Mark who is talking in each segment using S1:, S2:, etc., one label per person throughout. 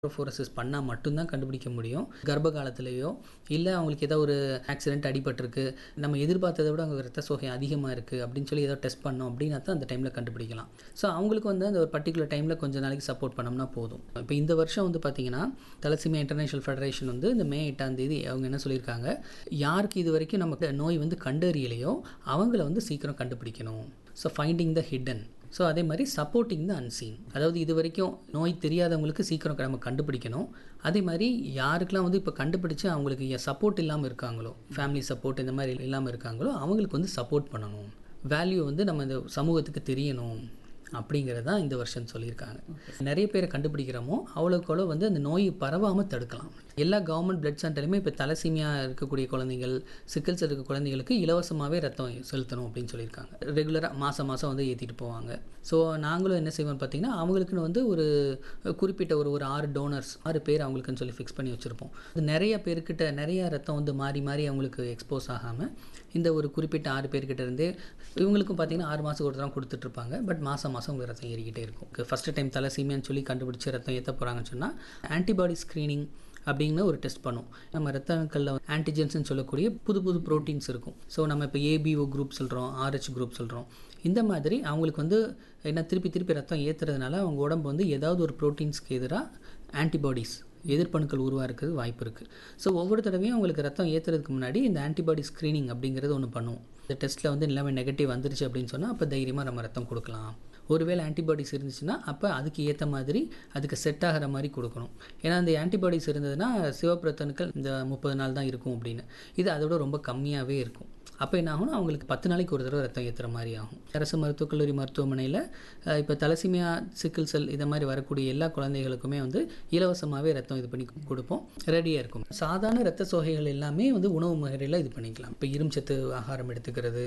S1: ஃபோரசிஸ் பண்ணால் மட்டும்தான் கண்டுபிடிக்க முடியும் கர்ப்ப காலத்திலேயோ இல்லை அவங்களுக்கு ஏதோ ஒரு ஆக்சிடென்ட் அடிபட்டிருக்கு நம்ம எதிர்பார்த்ததை விட அவங்க ரத்த சோகை அதிகமாக இருக்குது அப்படின்னு சொல்லி ஏதோ டெஸ்ட் பண்ணோம் அப்படின்னா தான் அந்த டைமில் கண்டுபிடிக்கலாம் ஸோ அவங்களுக்கு வந்து அந்த ஒரு பர்டிகுலர் டைமில் கொஞ்ச நாளைக்கு சப்போர்ட் பண்ணோம்னா போதும் இப்போ இந்த வருஷம் வந்து பார்த்தீங்கன்னா தலசிமியா இன்டர்நேஷனல் ஃபெடரேஷன் வந்து இந்த மே எட்டாம் தேதி அவங்க என்ன சொல்லியிருக்காங்க யாருக்கு இது வரைக்கும் நமக்கு நோய் வந்து கண்டறியலையோ அவங்கள வந்து சீக்கிரம் கண்டுபிடிக்கணும் so finding the hidden so அதே மாதிரி சப்போர்ட்டிங் த அன்சீன் அதாவது இது வரைக்கும் நோய் தெரியாதவங்களுக்கு சீக்கிரம் நம்ம கண்டுபிடிக்கணும் அதே மாதிரி யாருக்கெல்லாம் வந்து இப்போ கண்டுபிடிச்சு அவங்களுக்கு சப்போர்ட் இல்லாமல் இருக்காங்களோ ஃபேமிலி சப்போர்ட் இந்த மாதிரி இல்லாமல் இருக்காங்களோ அவங்களுக்கு வந்து சப்போர்ட் பண்ணணும் வேல்யூ வந்து நம்ம இந்த சமூகத்துக்கு தெரியணும் அப்படிங்கிறது தான் இந்த வருஷம் சொல்லியிருக்காங்க நிறைய பேரை கண்டுபிடிக்கிறோமோ அவ்வளோக்கு அவ்வளோ வந்து அந்த நோய் பரவாமல் தடுக்கலாம் எல்லா கவர்மெண்ட் பிளட் சென்டர்லையுமே இப்போ தலசீமியா இருக்கக்கூடிய குழந்தைகள் சிக்கல்ஸ் இருக்க குழந்தைகளுக்கு இலவசமாகவே ரத்தம் செலுத்தணும் அப்படின்னு சொல்லியிருக்காங்க ரெகுலராக மாதம் மாதம் வந்து ஏற்றிட்டு போவாங்க ஸோ நாங்களும் என்ன செய்வோம் பார்த்தீங்கன்னா அவங்களுக்குன்னு வந்து ஒரு குறிப்பிட்ட ஒரு ஒரு ஆறு டோனர்ஸ் ஆறு பேர் அவங்களுக்குன்னு சொல்லி ஃபிக்ஸ் பண்ணி வச்சுருப்போம் அது நிறைய பேர்கிட்ட நிறைய ரத்தம் வந்து மாறி மாறி அவங்களுக்கு எக்ஸ்போஸ் ஆகாமல் இந்த ஒரு குறிப்பிட்ட ஆறு பேர்கிட்ட இருந்தே இவங்களுக்கும் பார்த்தீங்கன்னா ஆறு மாதம் ஒரு தரம் கொடுத்துட்ருப்பாங்க பட் மாதம் மாதம் உங்களுக்கு ரத்தம் ஏறிக்கிட்டே இருக்கும் ஃபஸ்ட்டு டைம் தலசீமியான்னு சொல்லி கண்டுபிடிச்சி ரத்தம் ஏற்ற போகிறாங்கன்னு சொன்னால் ஆன்டிபாடி ஸ்க்ரீனிங் அப்படிங்கிற ஒரு டெஸ்ட் பண்ணும் நம்ம ரத்த அணுக்களில் ஆன்டிஜென்ஸ்னு சொல்லக்கூடிய புது புது ப்ரோட்டீன்ஸ் இருக்கும் ஸோ நம்ம இப்போ ஏபிஓ குரூப் சொல்கிறோம் ஆர்ஹெச் குரூப் சொல்கிறோம் இந்த மாதிரி அவங்களுக்கு வந்து என்ன திருப்பி திருப்பி ரத்தம் ஏற்றுறதுனால அவங்க உடம்பு வந்து ஏதாவது ஒரு ப்ரோட்டீன்ஸ்க்கு எதிராக ஆன்டிபாடிஸ் எதிர்ப்பணுக்கள் உருவாகிறது வாய்ப்பு இருக்குது ஸோ ஒவ்வொரு தடவையும் அவங்களுக்கு ரத்தம் ஏற்றுறதுக்கு முன்னாடி இந்த ஆன்டிபாடி ஸ்க்ரீனிங் அப்படிங்கிறது ஒன்று பண்ணுவோம் இந்த டெஸ்ட்டில் வந்து எல்லாமே நெகட்டிவ் வந்துருச்சு அப்படின்னு சொன்னால் அப்போ தைரியமாக நம்ம ரத்தம் கொடுக்கலாம் ஒருவேளை ஆன்டிபாடிஸ் இருந்துச்சுன்னா அப்போ அதுக்கு ஏற்ற மாதிரி அதுக்கு செட் ஆகிற மாதிரி கொடுக்கணும் ஏன்னா அந்த ஆன்டிபாடிஸ் இருந்ததுன்னா சிவப்பிரத்தணுக்கள் இந்த முப்பது நாள் தான் இருக்கும் அப்படின்னு இது அதோட ரொம்ப கம்மியாகவே இருக்கும் அப்போ என்ன ஆகும்னா அவங்களுக்கு பத்து நாளைக்கு ஒரு தடவை ரத்தம் ஏற்றுற மாதிரி ஆகும் அரசு மருத்துவக் கல்லூரி மருத்துவமனையில் இப்போ தலசிமியா சிக்கிள் செல் இதை மாதிரி வரக்கூடிய எல்லா குழந்தைகளுக்குமே வந்து இலவசமாகவே ரத்தம் இது பண்ணி கொடுப்போம் ரெடியாக இருக்கும் சாதாரண ரத்த சோகைகள் எல்லாமே வந்து உணவு முறையில் இது பண்ணிக்கலாம் இப்போ இரும்புச்சத்து ஆகாரம் எடுத்துக்கிறது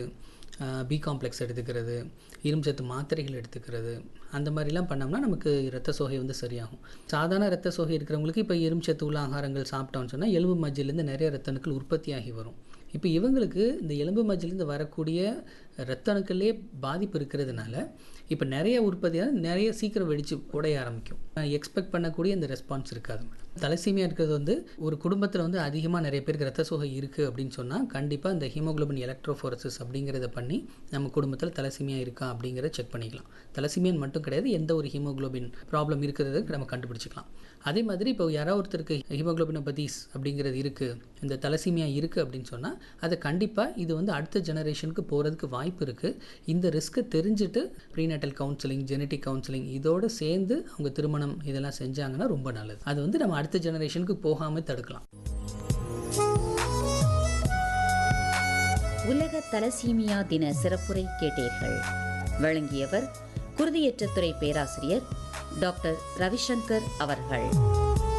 S1: பி காம்ப்ளெக்ஸ் எடுத்துக்கிறது இரும்புச்சத்து மாத்திரைகள் எடுத்துக்கிறது அந்த மாதிரிலாம் பண்ணோம்னா நமக்கு ரத்த சோகை வந்து சரியாகும் சாதாரண ரத்த சோகை இருக்கிறவங்களுக்கு இப்போ இரும்புச்சத்து உள்ள ஆகாரங்கள் சாப்பிட்டோம்னு சொன்னால் எலும்பு மஜ்ஜிலேருந்து நிறைய ரத்த அணுக்கள் உற்பத்தி ஆகி வரும் இப்போ இவங்களுக்கு இந்த எலும்பு மஜ்ஜிலேருந்து வரக்கூடிய ரத்த அணுக்கள்லேயே பாதிப்பு இருக்கிறதுனால இப்போ நிறைய உற்பத்தியாக நிறைய சீக்கிரம் வெடித்து உடைய ஆரம்பிக்கும் எக்ஸ்பெக்ட் பண்ணக்கூடிய இந்த ரெஸ்பான்ஸ் இருக்காது தலசீமியா இருக்கிறது வந்து ஒரு குடும்பத்தில் வந்து அதிகமாக நிறைய பேருக்கு ரத்த சோகை இருக்குது அப்படின்னு சொன்னால் கண்டிப்பாக இந்த ஹீமோகுளோபின் எலக்ட்ரோஃபோரசிஸ் அப்படிங்கிறத பண்ணி நம்ம குடும்பத்தில் தலசீமியா இருக்கா அப்படிங்கிறத செக் பண்ணிக்கலாம் தலசீமியன் மட்டும் கிடையாது எந்த ஒரு ஹீமோகுளோபின் ப்ராப்ளம் இருக்கிறத நம்ம கண்டுபிடிச்சிக்கலாம் அதே மாதிரி இப்போ யாராவது ஒருத்தருக்கு ஹீமோகுளோபினோபதிஸ் அப்படிங்கிறது இருக்குது இந்த தலசீமியா இருக்குது அப்படின்னு சொன்னால் அதை கண்டிப்பாக இது வந்து அடுத்த ஜெனரேஷனுக்கு போகிறதுக்கு வாய்ப்பு இருக்குது இந்த ரிஸ்க்கை தெரிஞ்சுட்டு ப்ரீநேட்டல் கவுன்சிலிங் ஜெனட்டிக் கவுன்சிலிங் இதோடு சேர்ந்து அவங்க திருமணம் இதெல்லாம் செஞ்சாங்கன்னா ரொம்ப நல்லது அது வந்து நம்ம அடுத்த ஜெனரேஷனுக்கு போகாமல் தடுக்கலாம்
S2: உலக தலசீமியா தின சிறப்புரை கேட்டீர்கள் வழங்கியவர் குருதியேற்றத்துறை பேராசிரியர் டாக்டர் ரவிசங்கர் அவர்கள்